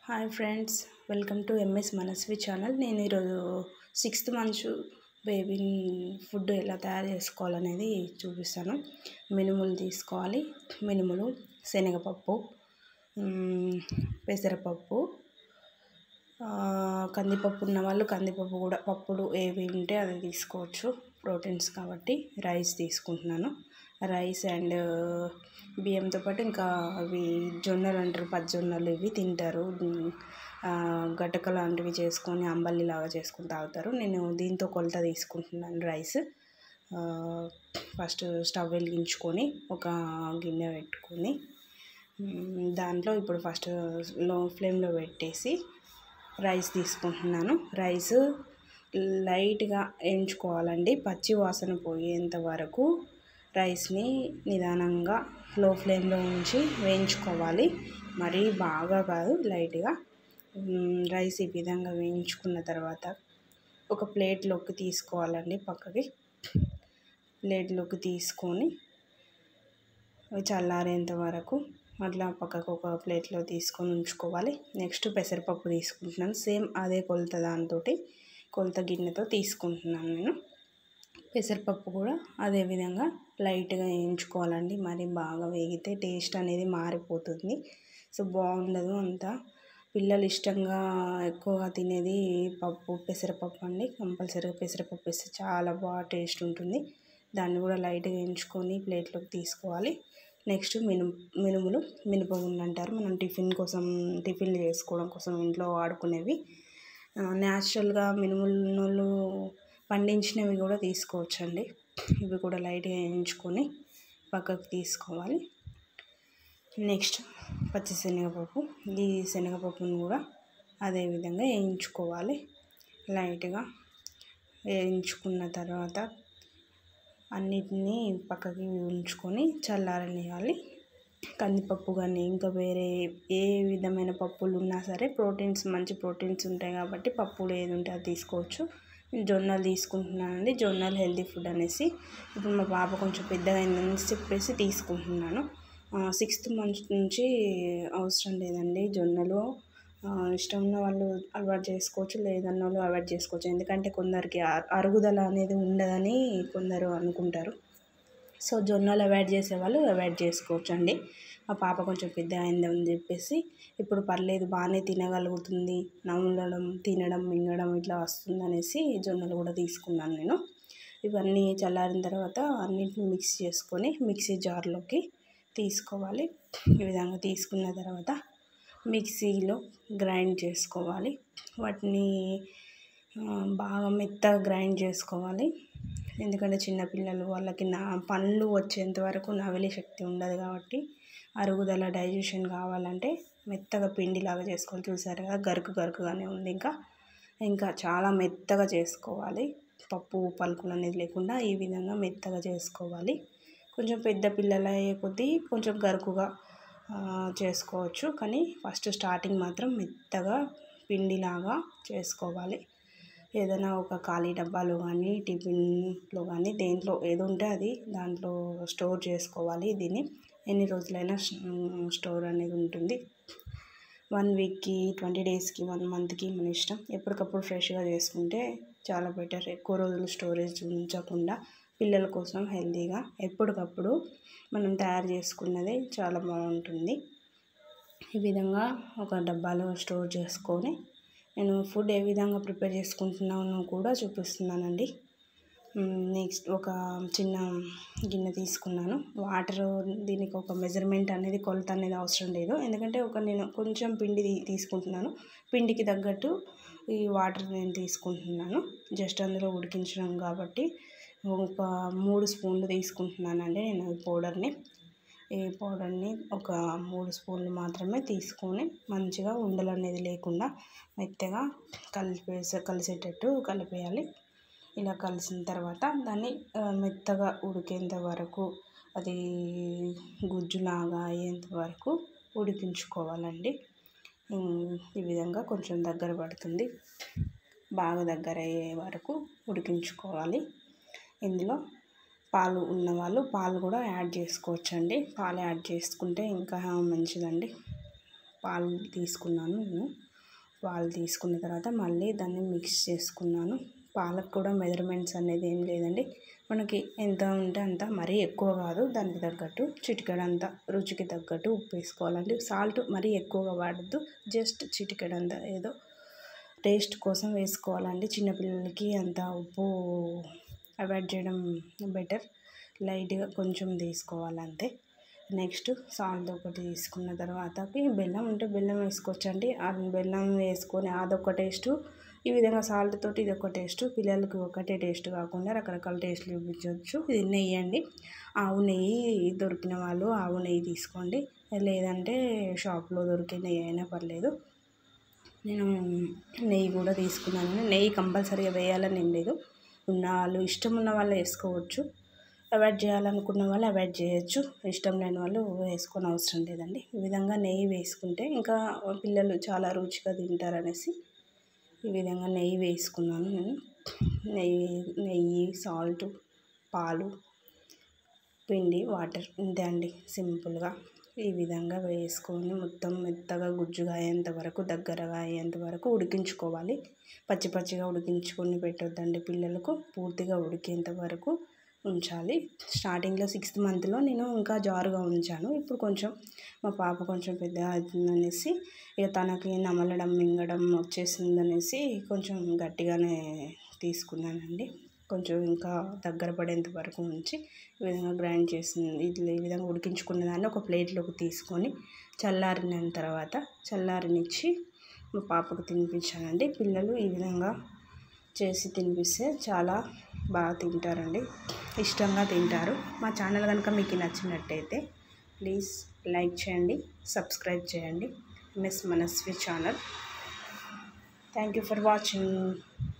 hi friends welcome to MS Manasvi channel నేను ఈరోజు sixth month baby food ఎలా తయారు చేసుకోవాలనేది చూపిస్తాను మినుములు తీసుకోవాలి మినుములు శనగపప్పు మ్, పెసరపప్పు ఆ, కందిపప్పు ఉన్న వాళ్ళు కందిపప్పు కూడా పప్పులు ఏవి ఉంటే అది తీసుకోవచ్చు ప్రోటీన్స్ కాబట్టి రైస్ తీసుకుంటున్నాను రైస్ అండ్ బియ్యంతో పాటు ఇంకా అవి జొన్నలు అంటారు పచ్చజొన్నలు ఇవి తింటారు ఉమ్, ఆ, గటక లాంటివి చేసుకొని అంబలి లాగా చేసుకొని తాగుతారు నేను దీంతో కొలత తీసుకుంటున్నాను రైస్ ఆ, ఫస్ట్ స్టవ్ వెలిగించుకొని ఒక గిన్నె పెట్టుకొని ఉమ్, దాంట్లో ఇప్పుడు ఫస్ట్ లో ఫ్లేమ్లో పెట్టేసి రైస్ తీసుకుంటున్నాను రైస్ లైట్గా వేయించుకోవాలండి పచ్చి వాసన పోయేంత వరకు రైస్ని నిదానంగా లో ఫ్లేమ్లో ఉంచి వేయించుకోవాలి మరీ బాగా కాదు లైట్గా మ్, రైస్ ఈ విధంగా వేయించుకున్న తర్వాత ఒక ప్లేట్లోకి తీసుకోవాలండి పక్కకి ప్లేట్లోకి తీసుకొని అవి చల్లారేంత వరకు అట్లా పక్కకు ఒక ప్లేట్లో తీసుకొని ఉంచుకోవాలి నెక్స్ట్ పెసరపప్పు తీసుకుంటున్నాను సేమ్ అదే కొలత దాంతో కొలత గిన్నెతో తీసుకుంటున్నాను నేను పెసరపప్పు కూడా అదే విధంగా లైట్గా వేయించుకోవాలండి మరి బాగా వేగితే టేస్ట్ అనేది మారిపోతుంది సో బాగుండదు అంతా పిల్లలు ఇష్టంగా ఎక్కువగా తినేది పప్పు పెసరపప్పు అండి కంపల్సరీగా పెసరపప్పు వేస్తే చాలా బాగా టేస్ట్ ఉంటుంది దాన్ని కూడా లైట్గా వేయించుకొని ప్లేట్లోకి తీసుకోవాలి నెక్స్ట్ మినుము మినుములు మినపగుండ్లు అంటారు మనం టిఫిన్ కోసం టిఫిన్లు చేసుకోవడం కోసం ఇంట్లో వాడుకునేవి న్యాచురల్గా మినుములు పండించినవి కూడా తీసుకోవచ్చండి ఇవి కూడా లైట్గా వేయించుకొని పక్కకు తీసుకోవాలి నెక్స్ట్ పచ్చి శనగపప్పు ఈ శనగపప్పును కూడా అదే విధంగా వేయించుకోవాలి లైట్గా వేయించుకున్న తర్వాత అన్నిటినీ పక్కకి ఉంచుకొని చల్లారనియాలి కందిపప్పు కానీ ఇంకా వేరే ఏ విధమైన పప్పులు ఉన్నా సరే ప్రోటీన్స్ మంచి ప్రోటీన్స్ ఉంటాయి కాబట్టి పప్పులు ఏది ఉంటే అది తీసుకోవచ్చు జొన్నలు తీసుకుంటున్నానండి జొన్నలు హెల్తీ ఫుడ్ అనేసి ఇప్పుడు మా పాప కొంచెం పెద్దగా అయిందని చెప్పేసి తీసుకుంటున్నాను సిక్స్త్ మంత్ నుంచి అవసరం లేదండి జొన్నలు ఆ, ఇష్టం ఉన్న వాళ్ళు అలవాటు చేసుకోవచ్చు లేదన్న వాళ్ళు అవాయిడ్ చేసుకోవచ్చు ఎందుకంటే కొందరికి అ- అరుగుదల అనేది ఉండదని కొందరు అనుకుంటారు సో జొన్నలు అవాయిడ్ చేసే వాళ్ళు అవాయిడ్ చేసుకోవచ్చు అండి మా పాప కొంచెం పెద్ద అయిందని చెప్పేసి ఇప్పుడు పర్లేదు బాగానే తినగలుగుతుంది నమలడం తినడం మింగడం ఇట్లా వస్తుంది అనేసి జొన్నలు కూడా తీసుకున్నాను నేను ఇవన్నీ చల్లారిన తర్వాత అన్నింటిని మిక్స్ చేసుకొని మిక్సీ జార్లోకి తీసుకోవాలి ఈ విధంగా తీసుకున్న తర్వాత మిక్సీలో గ్రైండ్ చేసుకోవాలి వాటిని ఆ, బాగా మెత్తగా గ్రైండ్ చేసుకోవాలి ఎందుకంటే చిన్నపిల్లలు వాళ్ళకి నా పండ్లు వచ్చేంత వరకు నవిలే శక్తి ఉండదు కాబట్టి అరుగుదల డైజెషన్ కావాలంటే మెత్తగా పిండిలాగా చేసుకోవాలి చూసారు కదా గరుకు గరుకుగానే ఉంది ఇంకా ఇంకా చాలా మెత్తగా చేసుకోవాలి పప్పు పలుకులు అనేది లేకుండా ఈ విధంగా మెత్తగా చేసుకోవాలి కొంచెం పెద్ద పిల్లలు అయ్యే కొద్దీ కొంచెం గరుకుగా ఆ, చేసుకోవచ్చు కానీ ఫస్ట్ స్టార్టింగ్ మాత్రం మెత్తగా పిండిలాగా చేసుకోవాలి ఏదైనా ఒక ఖాళీ డబ్బాలో కానీ టిఫిన్లో కానీ దేంట్లో ఏది ఉంటే అది దాంట్లో స్టోర్ చేసుకోవాలి దీన్ని ఎన్ని రోజులైనా స్- స్టోర్ అనేది ఉంటుంది వన్ వీక్కి ట్వంటీ డేస్కి వన్ మంత్కి మన ఇష్టం ఎప్పటికప్పుడు ఫ్రెష్గా చేసుకుంటే చాలా బెటర్ ఎక్కువ రోజులు స్టోరేజ్ ఉంచకుండా పిల్లల కోసం హెల్తీగా ఎప్పటికప్పుడు మనం తయారు చేసుకున్నది చాలా బాగుంటుంది ఈ విధంగా ఒక డబ్బాలో స్టోర్ చేసుకొని నేను ఫుడ్ ఏ విధంగా ప్రిపేర్ చేసుకుంటున్నానో కూడా చూపిస్తున్నానండి నెక్స్ట్ ఒక చిన్న గిన్నె తీసుకున్నాను వాటర్ దీనికి ఒక మెజర్మెంట్ అనేది కొలత అనేది అవసరం లేదు ఎందుకంటే ఒక నేను కొంచెం పిండి తీ- తీసుకుంటున్నాను పిండికి తగ్గట్టు ఈ వాటర్ నేను తీసుకుంటున్నాను జస్ట్ అందులో ఉడికించడం కాబట్టి ఒక మూడు స్పూన్లు తీసుకుంటున్నానండి నేను ఈ పౌడర్ని ఈ పౌడర్ని ఒక మూడు స్పూన్లు మాత్రమే తీసుకొని మంచిగా ఉండలు అనేది లేకుండా మెత్తగా కలిపేసే కలిసేటట్టు కలిపేయాలి ఇలా కలిసిన తర్వాత దాన్ని ఆ, మెత్తగా ఉడికేంత వరకు అది గుజ్జులాగా అయ్యేంత వరకు ఉడికించుకోవాలండి ఉమ్, ఈ విధంగా కొంచెం దగ్గర పడుతుంది బాగా దగ్గర అయ్యే వరకు ఉడికించుకోవాలి ఇందులో పాలు ఉన్నవాళ్ళు పాలు కూడా యాడ్ చేసుకోవచ్చండి పాలు యాడ్ చేసుకుంటే ఇంకా మంచిదండి పాలు తీసుకున్నాను నేను పాలు తీసుకున్న తర్వాత మళ్ళీ దాన్ని మిక్స్ చేసుకున్నాను పాలకు కూడా మెజర్మెంట్స్ అనేది ఏం లేదండి మనకి ఎంత ఉంటే అంత మరీ ఎక్కువ కాదు దానికి తగ్గట్టు చిటికెడంత రుచికి తగ్గట్టు ఉప్పు వేసుకోవాలండి సాల్ట్ మరీ ఎక్కువగా వాడద్దు జస్ట్ చిటికెడంత ఏదో టేస్ట్ కోసం వేసుకోవాలండి చిన్నపిల్లలకి అంత ఉప్పు అవాయిడ్ చేయడం బెటర్ లైట్గా కొంచెం తీసుకోవాలంతే నెక్స్ట్ సాల్ట్ ఒకటి తీసుకున్న తర్వాతకి బెల్లం ఉంటే బెల్లం వేసుకోవచ్చండి ఆ బెల్లం వేసుకొని అదొక టేస్ట్ ఈ విధంగా సాల్ట్ తోటి ఇది ఒక టేస్ట్ పిల్లలకి ఒకటే టేస్ట్ కాకుండా రకరకాల టేస్ట్లు చూపించవచ్చు ఇది నెయ్యి అండి ఆవు నెయ్యి దొరికిన వాళ్ళు ఆవు నెయ్యి తీసుకోండి లేదంటే షాప్లో దొరికే నెయ్యి అయినా పర్లేదు నేను నెయ్యి కూడా తీసుకున్నాను నెయ్యి కంపల్సరీగా వేయాలని ఏం లేదు ఉన్న వాళ్ళు ఇష్టం ఉన్న వాళ్ళు వేసుకోవచ్చు అవాయిడ్ చేయాలనుకున్న వాళ్ళు అవాయిడ్ చేయొచ్చు ఇష్టం లేని వాళ్ళు వేసుకొని అవసరం లేదండి ఈ విధంగా నెయ్యి వేసుకుంటే ఇంకా పిల్లలు చాలా రుచిగా తింటారనేసి ఈ విధంగా నెయ్యి వేసుకున్నాను నేను నెయ్యి నెయ్యి సాల్ట్ పాలు పిండి వాటర్ ఇంతే అండి సింపుల్గా ఈ విధంగా వేసుకొని మొత్తం మెత్తగా గుజ్జుగా అయ్యేంత వరకు దగ్గరగా అయ్యేంత వరకు ఉడికించుకోవాలి పచ్చి పచ్చిగా ఉడికించుకొని పెట్టొద్దండి పిల్లలకు పూర్తిగా ఉడికేంత వరకు ఉంచాలి స్టార్టింగ్లో సిక్స్త్ మంత్లో నేను ఇంకా జారుగా ఉంచాను ఇప్పుడు కొంచెం మా పాప కొంచెం పెద్ద అవుతుందనేసి ఇక తనకి నమలడం మింగడం వచ్చేసింది అనేసి కొంచెం గట్టిగానే తీసుకున్నానండి కొంచెం ఇంకా దగ్గర పడేంత వరకు ఉంచి ఈ విధంగా గ్రైండ్ చేసింది ఇట్లా ఈ విధంగా ఉడికించుకున్న దాన్ని ఒక ప్లేట్లోకి తీసుకొని చల్లారిన తర్వాత చల్లారనిచ్చి మా పాపకు తినిపించానండి పిల్లలు ఈ విధంగా చేసి తినిపిస్తే చాలా బాగా తింటారండి ఇష్టంగా తింటారు మా ఛానల్ కనుక మీకు నచ్చినట్టయితే ప్లీజ్ లైక్ చేయండి సబ్స్క్రైబ్ చేయండి miss Manasvi channel thank you for watching